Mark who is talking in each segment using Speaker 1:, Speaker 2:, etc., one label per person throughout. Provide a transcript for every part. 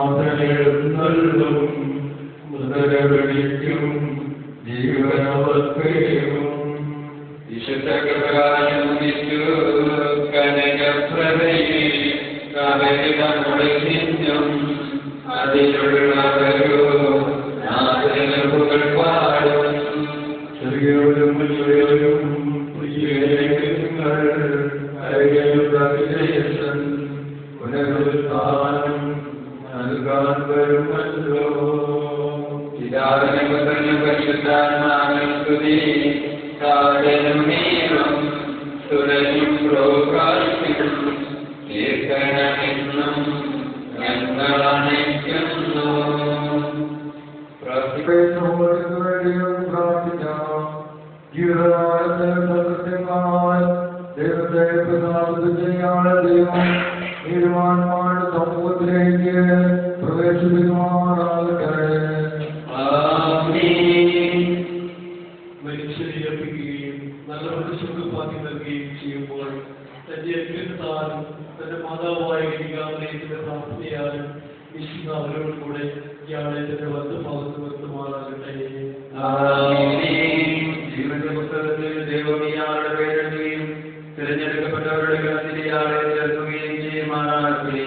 Speaker 1: നാഥനെഴുന്നള്ളും മൃതരവിളിക്കും ജീവനവർക്കേകും
Speaker 2: വിശുദ്ധകൃപാനുദിച്ചു കനകപ്രഭയെ കവരിതമുടങ്ങിഞ്ഞും അതിലുള്ളവരോ നാഥനുകൾ പാടും
Speaker 1: ചെറിയവരും വലിയവരും പ്രിയങ്ങൾ കരകളുടെ വിജയസൻ പുനരുത്ഥാനം നൽകാൻ വരുമല്ലോ
Speaker 2: പിതാവിനും പരിശുദ്ധാത്മാവിനുസ്തുതി സാധനമേവം സുരനും പ്രോകാശിക്കും കീർത്തനമെന്നും ഞങ്ങൾ അണയ്ക്കുന്നു
Speaker 1: ദൈവത്തെ പ്രസാദിച്ചയാളെ ദൈവം നീതിമാന്മാരുടെ സമൂഹത്തിലേക്ക് പ്രവേശിപ്പിക്കുമാറാകട്ടെ
Speaker 2: ആമേൻ
Speaker 3: മനുഷ്യരെ ഏൽപ്പിക്കുകയും നല്ല മനുഷ്യർക്ക് പാതി നൽകുകയും ചെയ്യുമ്പോൾ തന്റെ അനുഗ്രഹത്താലും തന്റെ മാതാവായ ഗീകാമനയത്തിന്റെ പ്രാർത്ഥനയാലും വിശുദ്ധ അവരോട് കൂടെ ഇയാളെ തന്റെ വലതുഭാഗത്ത് നിർത്തുമാറാകട്ടെ
Speaker 2: ആമേൻ ജീവന്റെ പുസ്തകത്തിൽ ദൈവം ഇയാളുടെ പേരെഴുതുകയും തിരഞ്ഞെടുക്കപ്പെട്ടവരുടെ ഗ്രന്ഥത്തിൽ ഇയാളെ ചേർക്കുകയും ചെയ്യുമാറാകട്ടെ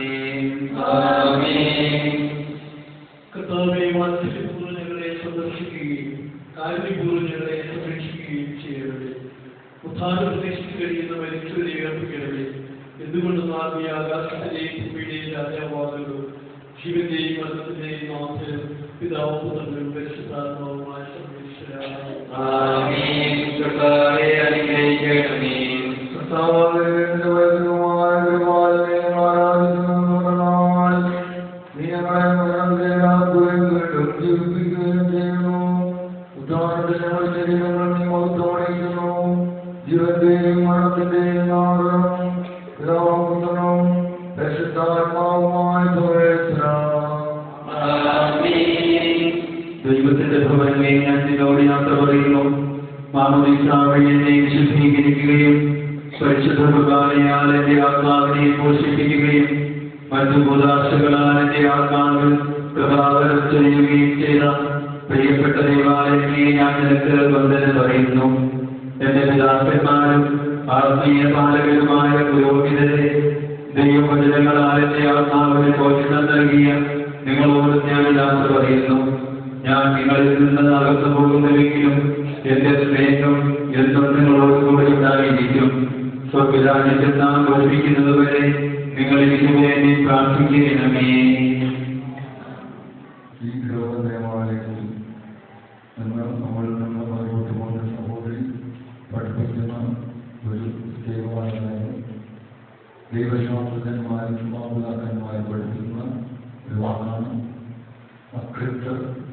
Speaker 2: ആമേൻ
Speaker 3: കർത്താവെ വാത്സല്യപൂർവ്വം ഞങ്ങളെ സന്ദർശിക്കുകയും കാരുണ്യപൂർവ്വം ഞങ്ങളെ സംരക്ഷിക്കുകയും ചെയ്യണമേ ഉദ്ധാനം പ്രതീക്ഷിച്ചു കഴിയുന്ന മരിച്ചവരെ ഏർപ്പിക്കണമേ എന്തുകൊണ്ട് നാം ഈ ആകാശത്തിന്റെയും ഭൂമിയുടെയും രാജാവാകുന്നു ജീവന്റെയും മരണത്തിന്റെയും നാഥനും പിതാവും പുത്രനും പരിശുദ്ധാത്മാവുമായ സർവേശ്വര
Speaker 2: ആമേൻ കർത്താവേ അനുഗ്രഹിക്കണമേ
Speaker 1: കർത്താവിന്റെ വൈദ്യുതമായ പരിപാലനയെ ആരാധിക്കുന്നതിനാൽ നീ ഞങ്ങളെ മരണത്തിലാക്കുകയും വീണ്ടും ജീവിപ്പിക്കുകയും ചെയ്യുന്നു ഉദ്ധാരണത്തിൽ ഞങ്ങളുടെ ശരീരങ്ങൾ നീ മഹത്വമണിയിക്കുന്നു ജീവന്റെയും മരണത്തിന്റെയും നാഥനും പിതാവും പുത്രനും പരിശുദ്ധാത്മാവുമായ സർവേശ്വര
Speaker 2: ആമേൻ
Speaker 4: ദൈവത്തിന്റെ ഭവനമേ ഞാൻ നിന്നോട് യാത്ര പറയുന്നു മാമോദിസ വഴി എന്നെ വിശുദ്ധീകരിക്കുകയും പരിശുദ്ധ കുർബാനയാൽ എന്റെ ആത്മാവിനെ പോഷിപ്പിക്കുകയും മറ്റു ഭൂതാശകളാൽ എന്റെ ആത്മാവിൽ പ്രഭാകരം ചെയ്യുകയും ചെയ്ത പ്രിയപ്പെട്ട ദൈവാലയത്തെ ഞാൻ നിനക്ക് വന്ദനം പറയുന്നു എന്റെ പിതാക്കന്മാരും ആത്മീയ പാലകരുമായ പുരോഹിതരെ ദൈവവചനങ്ങളാൽ എന്റെ ആത്മാവിന് പോഷണം നൽകിയ നിങ്ങളോട് ഞാൻ യാത്ര പറയുന്നു ഞാൻ നിങ്ങളിൽ നിന്ന് അകന്നു പോകുന്നുവെങ്കിലും എന്റെ സ്നേഹം എന്നും നിങ്ങളോട് കൂടെ ഉണ്ടായിരിക്കും സ്വർഗരാജ്യത്തിൽ നാം പഠിപ്പിക്കുന്നതുവരെ നിങ്ങൾ എനിക്ക് വേണ്ടി പ്രാർത്ഥിക്കണമേ
Speaker 1: ഈ ലോകദേവാലയത്തിൽ നിന്ന് നമ്മൾ നിന്ന് മുന്നോട്ട് പോകുന്ന സഹോദരി പഠിപ്പിക്കുന്ന ഒരു ദേവാലയമാണ് ദൈവശാസ്ത്രജ്ഞന്മാരും മാതാപിതാക്കന്മാരും പഠിപ്പിക്കുന്ന ഒരു വാക്കാണ് അകൃത്ത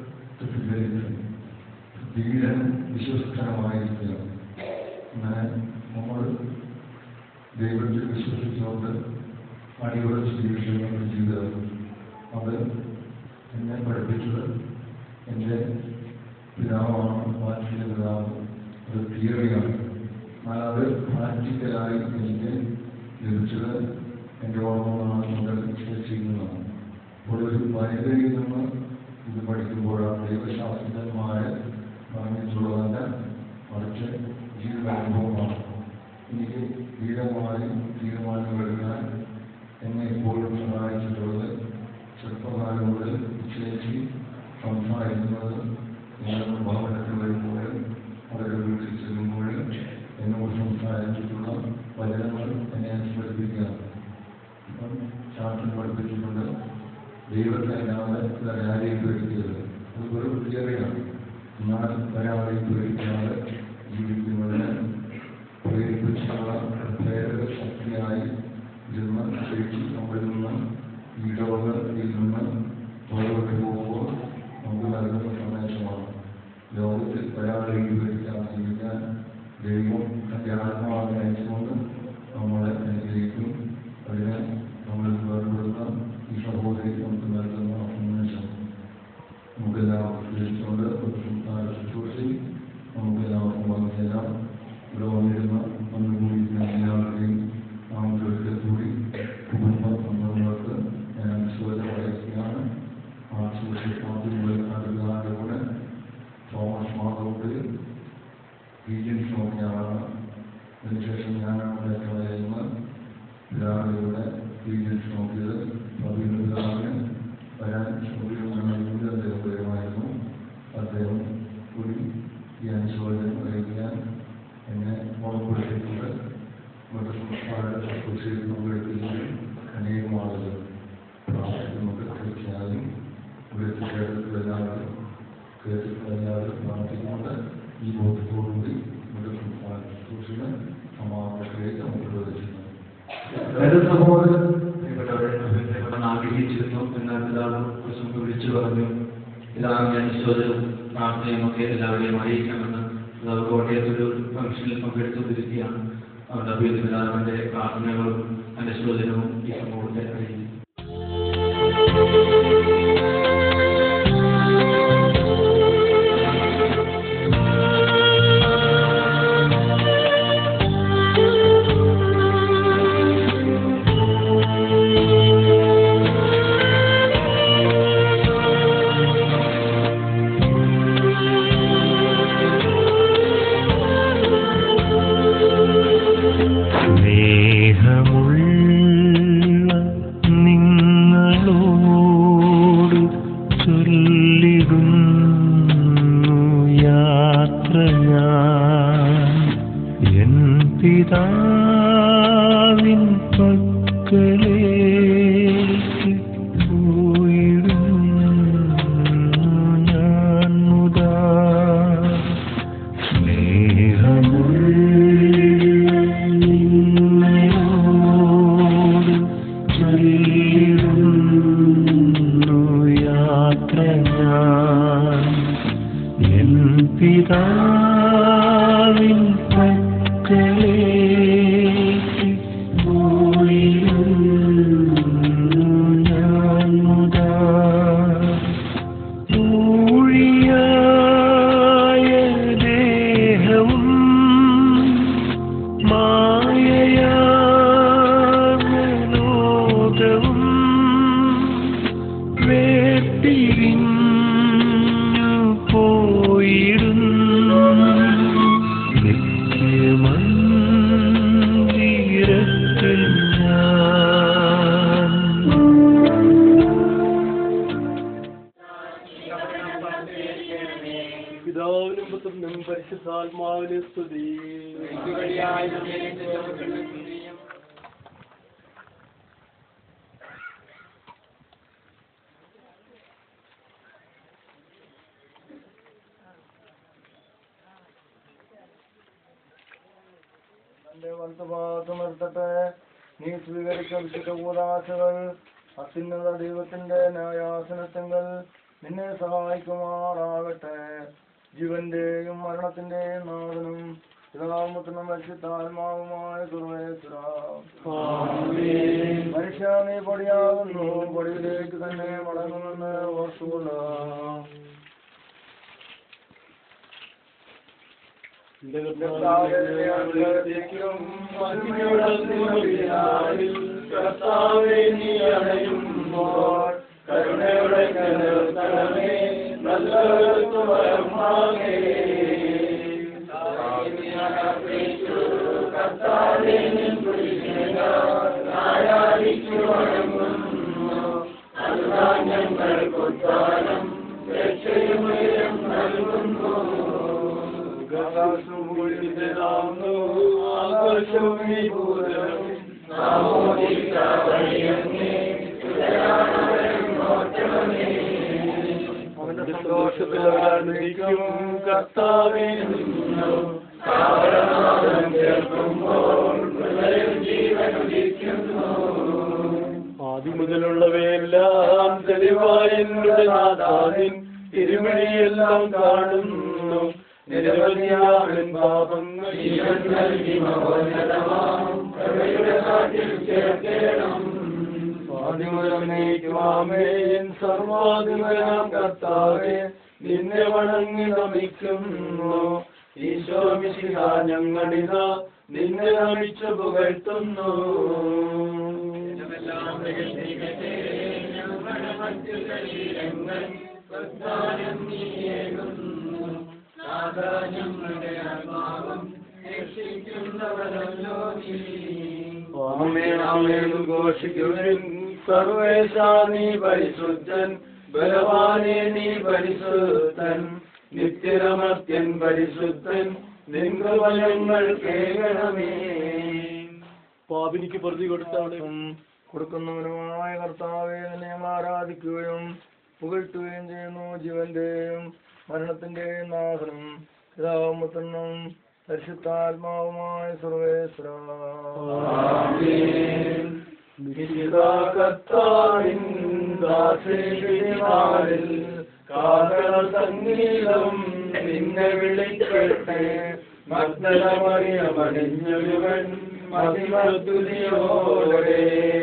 Speaker 1: ധീരൻ വിശ്വസ്തനമായിരിക്കുക അങ്ങനെ നമ്മൾ ദൈവത്തിൽ വിശ്വസിച്ചുകൊണ്ട് അടിയുറച്ച് ജീവിക്കുന്ന ഒരു ജീവിതം അത് എന്നെ പഠിപ്പിച്ചത് എൻ്റെ പിതാവാണ് വാത്സല്യ പിതാവ് ഒരു തിയറിയാണ് എന്നാൽ അത് പ്രാക്ടിക്കലായി എനിക്ക് ലഭിച്ചത് എൻ്റെ ഓർമ്മകളാണ് മുതൽ ചെയ്യുന്നതാണ് അപ്പോൾ ഒരു വനിതയിൽ നിന്ന് ഇത് പഠിക്കുമ്പോഴാണ് ദൈവശാസ്ത്രജ്ഞന്മാരെ വാങ്ങിച്ചുള്ളതല്ല മറിച്ച് ജീവിതാനുഭവമാണ് എനിക്ക് ധീരമായി തീരുമാനങ്ങളെടുക്കാൻ എന്നെ എപ്പോഴും സഹായിച്ചിട്ടുള്ളത് ചെറുപ്പകാലം മുതൽ ചേച്ചി സംസാരിക്കുന്നത് ഞങ്ങളുടെ ഭവനത്തിൽ വരുമ്പോൾ അവരുടെ വീട്ടിൽ ചെല്ലുമ്പോൾ എന്നോട് സംസാരിച്ചിട്ടുള്ള വചനങ്ങൾ എന്നെ സ്മരിപ്പിക്കുക അപ്പം ശാസ്ത്രം പഠിപ്പിച്ചിട്ടുണ്ട് ദൈവത്തെ അല്ലാതെ വേറെ ആരെയും പേടിക്കരുത് അത് വെറും തിയറിയാണ് എന്നാൽ ഒരാളെയും പേടിക്കാതെ ജീവിക്കുന്നതിന് പ്രേരിപ്പിച്ചുള്ള പ്രേരക ശക്തിയായി ഇരുന്ന് ചേച്ചി നമ്മളിൽ നിന്ന് ഈ ലോകത്തിൽ നിന്ന് പുറകോട്ട് പോകുമ്പോൾ നമുക്ക് നൽകുന്ന സന്ദേശമാണ് ലോകത്തിൽ ഒരാളെയും പേടിക്കാതെ ജീവിക്കാൻ ദൈവം തൻ്റെ ആത്മാവിനെ അയച്ചുകൊണ്ട് നമ്മളെ അനുഗ്രഹിക്കും അതിന് നമ്മളിൽ വേർപെടുന്ന ഈ സഹോദരി നമുക്ക് നൽകുന്ന സന്ദേശം നമുക്കെല്ലാവർക്കും ഗ്രഹിച്ചുകൊണ്ട് ഒരു സുൽത്താന ശുശ്രൂഷയിൽ നമുക്കെല്ലാവർക്കും പങ്കുചേരാം ഇവിടെ വന്നിരുന്ന വന്നുകൂടിയിരുന്ന എല്ലാവരുടെയും നാമത്തിൽ കൂടി കുടുംബ അംഗങ്ങൾക്ക് ഈ ബോധത്തോടുകൂടി നമ്മുടെ സൂക്ഷിച്ച് സമാപത്തിലേക്ക് നമുക്ക് പ്രവേശിക്കാം
Speaker 4: വേറെ സഹോദരൻ പ്രിയപ്പെട്ടവരെ ഇവിടെ ആഗ്രഹിച്ചിരുന്നു എന്നാൽ പിതാവ് കുറിച്ച് മുമ്പ് വിളിച്ചു പറഞ്ഞു ഇതാണ് ഞാൻ സ്വതരും പ്രാർത്ഥനയും ഒക്കെ എല്ലാവരെയും അറിയിക്കണമെന്ന് പിതാവ് കോട്ടയത്തൊരു ഫംഗ്ഷനിൽ പങ്കെടുത്തുകൊണ്ടിരിക്കുകയാണ് അവരുടെ പിതാവിന്റെ പ്രാർത്ഥനകളും അതിന്റെ സ്വതനവും ഈ സമൂഹത്തെ അറിയിക്കും
Speaker 5: സ്നേഹമുള്ള നിങ്ങളോട് ചൊല്ലിടുന്നു യാത്ര ഞാൻ എൻ പിതാവിൻ പക്കലേക്ക് പോയിടുന്നു ഞാൻ മുതാ സ്നേഹമുള്ളോട് ചൊല്ലിടുന്നു യാത്ര ഞാൻ എൻ പിതാവിൻ പക്കലേക്ക് പോയിടുന്നു ഞാൻ മുതാ ൂഴിയായ ദേഹവും മായയാലോകവും വേർപിരിഞ്ഞു പോയിടുന്നു നിത്യമന്ദിരത്തിൽ ഞാൻ
Speaker 3: പിതാവിനും പുത്രനും പരിശുദ്ധാത്മാവിനും സ്തുതി
Speaker 6: തന്റെ വലത്തുഭാഗത്ത് നിർത്തട്ടെ നീ സ്വീകരിച്ച വിശുദ്ധ കൂതാശകൾ അത്യുന്നത ദൈവത്തിന്റെ ന്യായാസനത്തെങ്കിൽ നിന്നെ സഹായിക്കുമാറാകട്ടെ ജീവന്റെയും മരണത്തിന്റെയും നാഥനും പിതാമത്തിനും പരിശുദ്ധാത്മാവുമായ സർവേശ്വര മനുഷ്യ നീ പൊടിയാകുന്നു പൊടിയിലേക്ക് തന്നെ മടങ്ങുമെന്ന് ഓർത്തുകൊള്ളാം അവന്റെ സന്തോഷത്തിൽ അവരാനന്ദിക്കും കർത്താവേ ആദ്യം മുതലുള്ളവയെല്ലാം തെളിവായ എന്നുടെ നാഥാനിൻ തിരുമണിയെല്ലാം കാണുന്നു നിരവധിയാവൻ പാപങ്ങൾ ജീവൻ നൽകി സ്വാതിമുതലേക്കുവാമേൻ സർവാധിപനാം കർത്താവേ നിന്നെ വണങ്ങി നമിക്കുന്നു ഈശോ മിശിഹ ഞങ്ങളിതാ നിന്നെ നമിച്ചു പുകഴ്ത്തുന്നു ആമേൻ ആമേൻ ഘോഷിക്കുവിൻ സർവേശാ നീ പരിശുദ്ധൻ ബലവാനെ നീ പരിശുദ്ധൻ നിത്യരമത്യൻ പരിശുദ്ധൻ നിൻകൃപയങ്ങൾ കേൾക്കണമേ
Speaker 3: പാപിനിക്ക് പ്രതി കൊടുത്താണ്
Speaker 6: കൊടുക്കുന്നവനുമായ കർത്താവെ നിന്നെ ഞങ്ങൾ ആരാധിക്കുകയും പുകഴ്ത്തുകയും ചെയ്യുന്നു ജീവന്റെയും മരണത്തിന്റെയും നാഥനും പിതാവും പുത്രനും പരിശുദ്ധാത്മാവുമായ സർവേശ്വര സംഗീതം നിന്നെ വിളിക്കട്ടെ മഗ്നമറിയമണിഞ്ഞൊരുവൻ മതിമതുലിയോടെ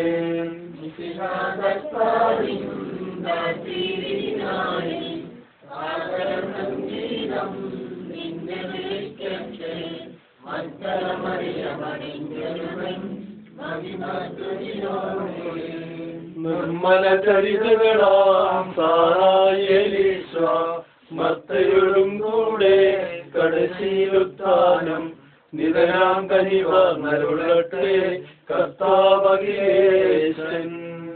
Speaker 3: നിർമ്മല ചരിതകളാം സാറായേലീശ മത്തയൊഴും കൂടെ കടശീലുത്താനം നിതരാം കനിവ നരുളട്ടെ കർത്താവകിലേശൻ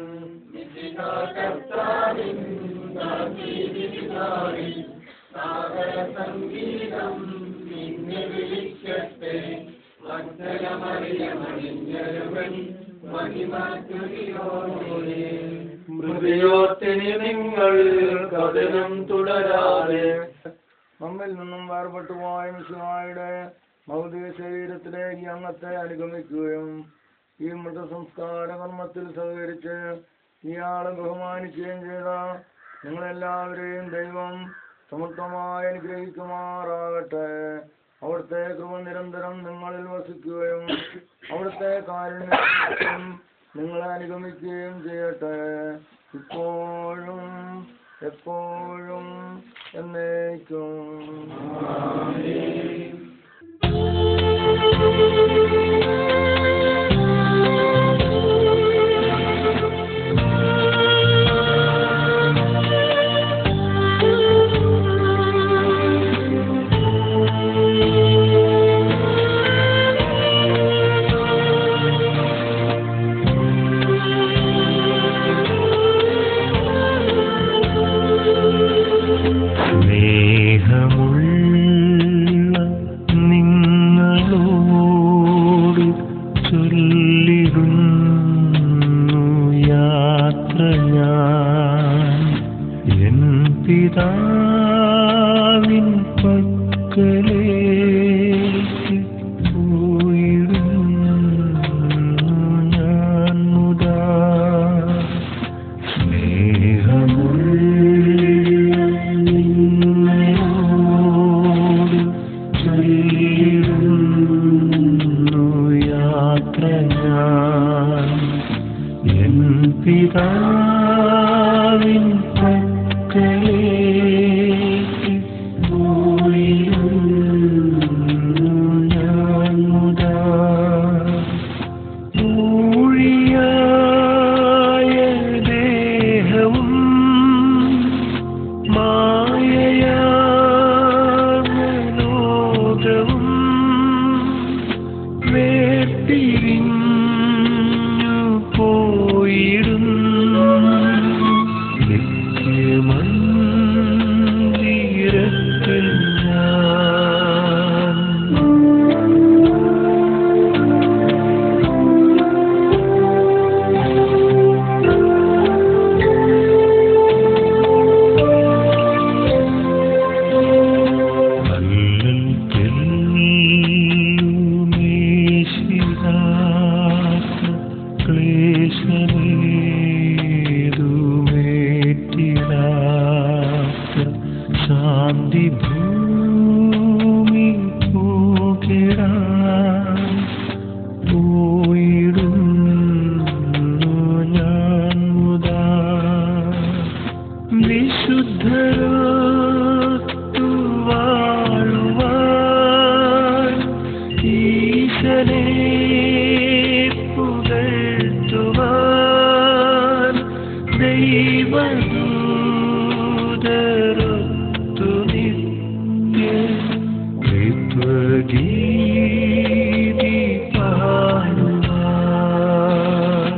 Speaker 3: മൃതിയോർത്തിന് നിങ്ങൾ കഥനം തുടരാതെ
Speaker 6: നമ്മിൽ നിന്നും വേർപെട്ടു പോയ മിശുഹായുടെ ഭൗതിക ശരീരത്തിലേക്ക് അംഗത്തെ അനുഗമിക്കുകയും ഈ മൃതസംസ്കാര കർമ്മത്തിൽ സഹകരിച്ച് ഇയാളെ ബഹുമാനിക്കുകയും ചെയ്ത നിങ്ങളെല്ലാവരെയും ദൈവം സമർത്ഥമായി അനുഗ്രഹിക്കുമാറാകട്ടെ അവിടുത്തെ കൃപ നിരന്തരം നിങ്ങളിൽ വസിക്കുകയും അവിടുത്തെ കാരുണ്യം നിങ്ങളെ അനുഗമിക്കുകയും ചെയ്യട്ടെ ഇപ്പോഴും എപ്പോഴും എന്നേക്കും
Speaker 5: സ്നേഹമുള്ള നിങ്ങളോട് ചൊല്ലിടുന്നു യാത്ര ഞാൻ എൻ പിതാവിൻ പക്കലേക്ക് പോയിടുന്നു ഞാൻ മുതാ സ്നേഹമുള്ളോട് ചൊല്ലിടുന്നു യാത്ര ഞാൻ എൻ പിതാവിൻ പക്കലേക്ക് പോയിടുന്നു ഞാൻ മുതാ ൂഴിയായ ദേഹവും മായയാലോകവും വേർതിരിഞ്ഞു പോയിടും നിത്യമന്ദിരത്തിൽ ഞാൻ അല്ലൽ തെല്ലുമേശിതാത്ത ക്ലേശമേതുമേറ്റിടാത്ത ശാന്തി ഭൂമി പോകിടാൻ പോയിടുന്നു ഞാൻ മുതാ വിശുദ്ധരൊത്തു വാഴുവാൻ ഈശനെ പുകഴ്ത്തുവാൻ ദൈവദൂതരൊത്തു നിത്യ ഋത്വഗീതി പാടുവാൻ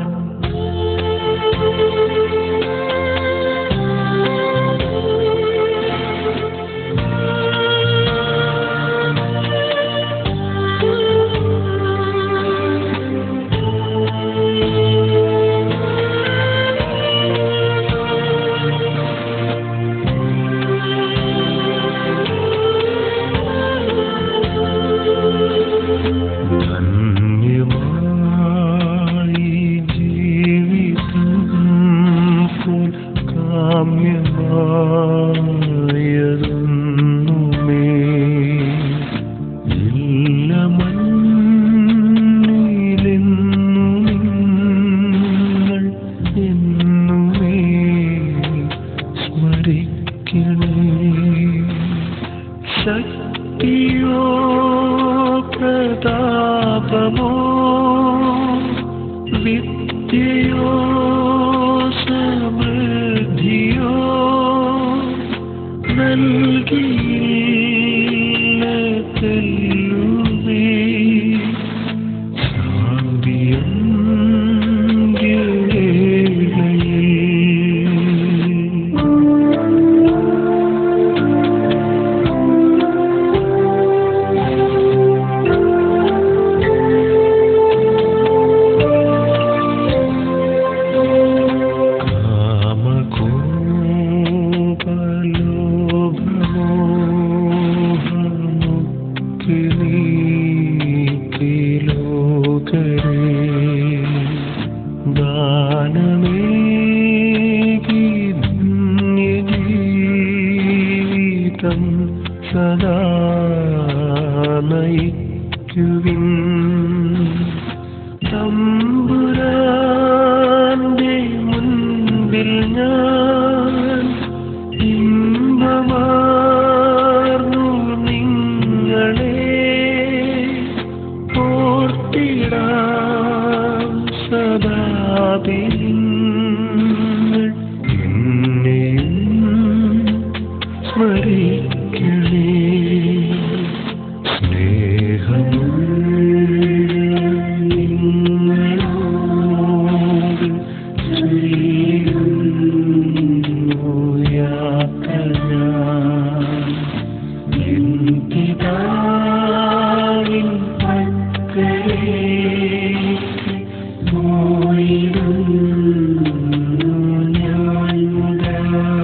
Speaker 5: സദാ നയിക്കുവിൻ തമ്പുരാന്റെ മുൻപിൽ ഞാൻ ഇമ്പമാർന്നു നിങ്ങളെ ഓർത്തിടാം സദാപിങ്ങൾ എന്നെയും സ്മരിക്കണേ സ്നേഹമുള്ളോട് ചെയ്യുന്നു യാത്ര ഞാൻ എൻ പിതാവിൻ പക്കലേക്ക് പോയിരുന്നു ഞാൻ മുതാ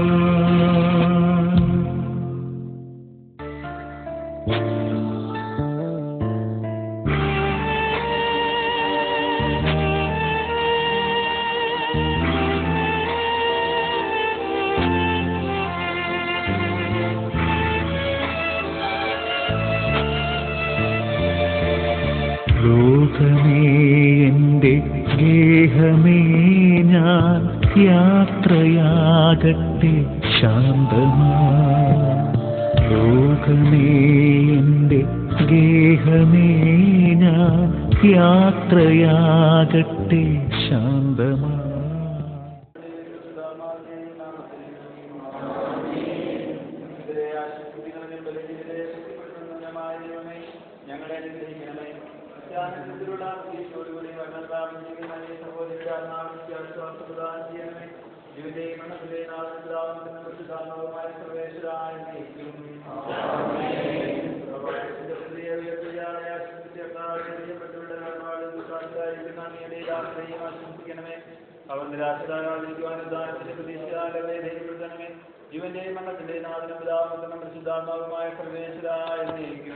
Speaker 5: ലോകമേ എൻ്റെ ഗേഹമേ ഞാൻ യാത്രയാകട്ടെ ശാന്തമാ ലോകമേ എൻ്റെ ഗേഹമേ ഞാൻ യാത്രയാകട്ടെ ശാന്തമാ
Speaker 2: ഞങ്ങളെ അനുഗ്രഹിക്കണമേ അത്യാനന്ദത്തിലുള്ള പ്രതീക്ഷയോടുകൂടി വർണ്ണപ്രാപിച്ചിരിക്കുന്ന ഈ സഹോദരന്മാർക്ക് പ്രദാനം ചെയ്യണമേ ജീവന്റെയും മരണത്തിന്റെയും നാളത്തിലാവുന്ന പ്രസിദ്ധാത്മകമായ സർവേശ്വരായ നയിക്കും പ്രഭാതത്തിന്റെ ഹൃദയ ഉയർത്തുകയാളെ ആശംസിച്ച് കർത്താവിനെ പ്രിയപ്പെട്ടവരുടെ നാടുവാഴും ദുഃഖാനുസാരിക്കുന്ന അങ്ങയുടെ ദാസരെയും ആശംസിക്കണമേ അവർ നിരാശരാകാതിരിക്കുവാനും ദാനത്തിന്റെ പ്രതീക്ഷയാലവരെ ധൈര്യപ്പെടുത്തണമേ ജീവന്റെയും മരണത്തിന്റെയും നാടിനും പിതാവിനും പ്രസിദ്ധാത്മാവുമായ സർവേശ്വരായ നയിക്കും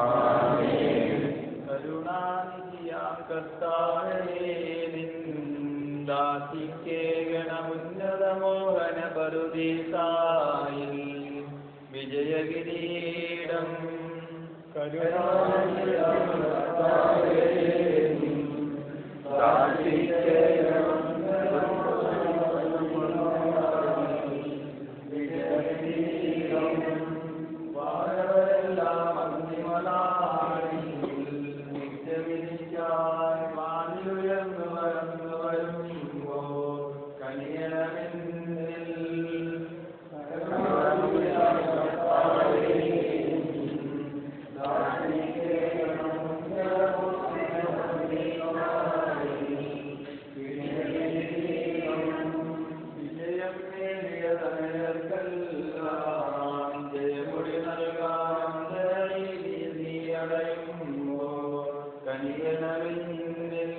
Speaker 2: കരുണാനിധിയാം കർത്താവേ നിന്ദാസിക്കേകണമുന്നതമോഹന പരുദീസായിൽ വിജയകിരീടം കരുണാനിധിയാം കർത്താവേ വാഴവരെല്ലാം അന്തിമനാളിൽ നിത്യവിധിക്കാൻ വാനിലുയർന്നു വരന്നു വരുമ്പോൾ കനിയണമെന്നിൽ വിജയം നേടിയ തനയർക്കെല്ലാം ജയമുടി നൽകാം നീ അടയുമ്പോൾ കനിയനവിന്നിൽ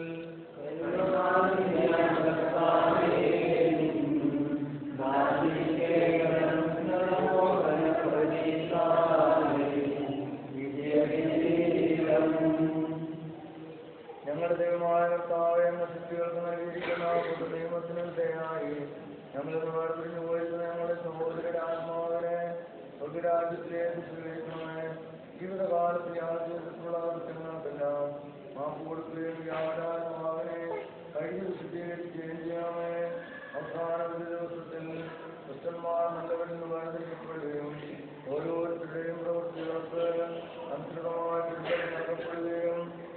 Speaker 6: ഞങ്ങളുടെ ദൈവമായ കർത്താവെ എന്ന സൃഷ്ടികൾക്ക് നൽകിയിരിക്കുന്ന പുതു ദൈവത്തിന് ദയായി ഞങ്ങൾക്ക് വേർതിരിഞ്ഞു പോയിരുന്ന ഞങ്ങളുടെ സഹോദരന്റെ ആത്മാവിനെ സ്വർഗരാജ്യത്തിലേക്ക് സ്വീകരിക്കണമേ ജീവിതകാലത്ത് യാതൊരു ചെയ്തിട്ടുള്ള കുറ്റങ്ങൾക്കെല്ലാം മാപ്പ് കൊടുക്കുകയും യാതൊരാത്മാവിനെ കഴിഞ്ഞു വിശുദ്ധീകരിക്കുകയും ചെയ്യണമേ അവസാന ഒരു ദിവസത്തിൽ ക്രിസ്തന്മാർ നല്ലവരിൽ നിന്ന് വേർതിരിക്കപ്പെടുകയും ഓരോരുത്തരുടെയും പ്രവൃത്തികൾക്ക് അനുസൃതമായ തിരുത്തൽ നൽകപ്പെടുകയും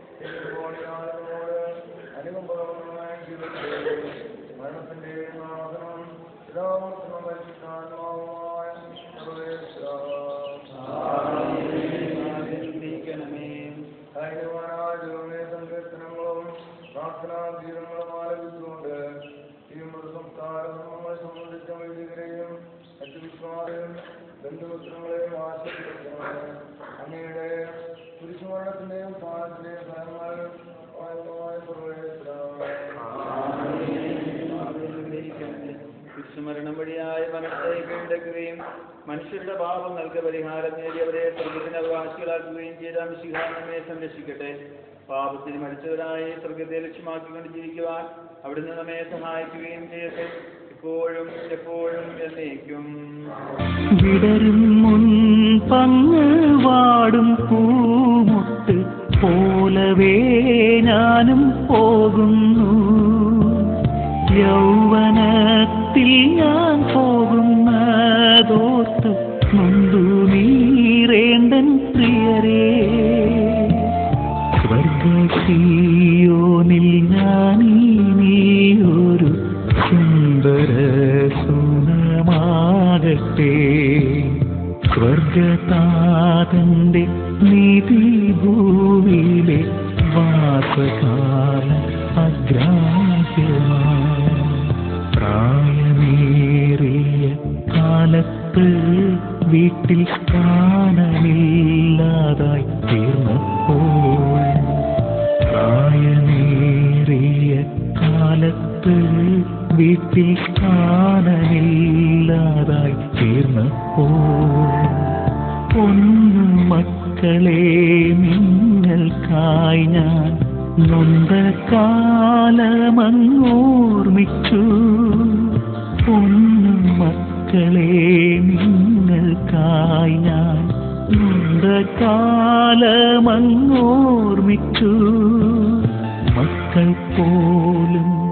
Speaker 6: ോട് അനുകമ്പകമായ ജീവിതത്തിലേക്ക് മരണത്തിന്റെയും നാഥനം പിതാമൃത്തം പരിശുദ്ധാത്മാവുമായ ദൈവമേ സങ്കീർത്തനങ്ങളും പ്രാർത്ഥനാ ഗീതങ്ങളും ആലപിച്ചുകൊണ്ട് ഈ മൃതസംസ്കാരം നമ്മളെ സംബന്ധിച്ച വൈദികരെയും മറ്റു വിശ്വാസയും ബന്ധുമിത്രങ്ങളെയും ആശ്രയിക്കണമേ അങ്ങയുടെ കുരിശുമരണത്തിന്റെയും സ്ഥാനത്തിന്റെയും ഫലങ്ങൾ വായുവായ
Speaker 2: കുരിശുമരണം വഴിയായ മരണത്തെ കീഴടക്കുകയും മനുഷ്യരുടെ പാപങ്ങൾക്ക് പരിഹാരം നേടിയവരെ സ്വർഗത്തിന് അവകാശികളാക്കുകയും ചെയ്ത മിശിഹാനമേ സംരക്ഷിക്കട്ടെ പാപത്തിന് മരിച്ചവരായി സ്വർഗത്തെ ലക്ഷ്യമാക്കിക്കൊണ്ട് ജീവിക്കുവാൻ അവിടുന്ന് നമ്മെ സഹായിക്കുകയും ചെയ്യട്ടെ ഇപ്പോഴും എപ്പോഴും എന്നേക്കും
Speaker 5: വിടരും മുൻ പങ്ങ് വാടും പൂമുട്ട് പോലവേ ഞാനും പോകുന്നു യൗവനത്തിൽ ഞാൻ പോകുന്നതോർത്ത് നൊന്തു നീറേണ്ടൻ പ്രിയരേ സ്വർഗീയോനിൽ ഞാനീ ഒരു സുന്ദര സുനമാകട്ടെ സ്വർഗതാതന്റെ നീതി ഭൂവിലെ വാസകാലം അഗ്രാഹ്യമാണ് പ്രായമേറിയ കാലത്ത് വീട്ടിൽ സ്ഥാനമില്ലാതായി തീർന്നപ്പോൾ പ്രായമേറിയ കാലത്ത് വീട്ടിൽ സ്ഥാനമില്ലാതായി തീർന്നപ്പോൾ പൊന്നു മക്കളെ നിങ്ങൾക്കായി ഞാൻ നൊന്ത കാലമങ്ങോർമിച്ചു പൊന്നു മക്കളെ നിങ്ങൾക്കായി ഞാൻ നൊന്ത കാലമങ്ങോർമിച്ചു മക്കൾ പോലും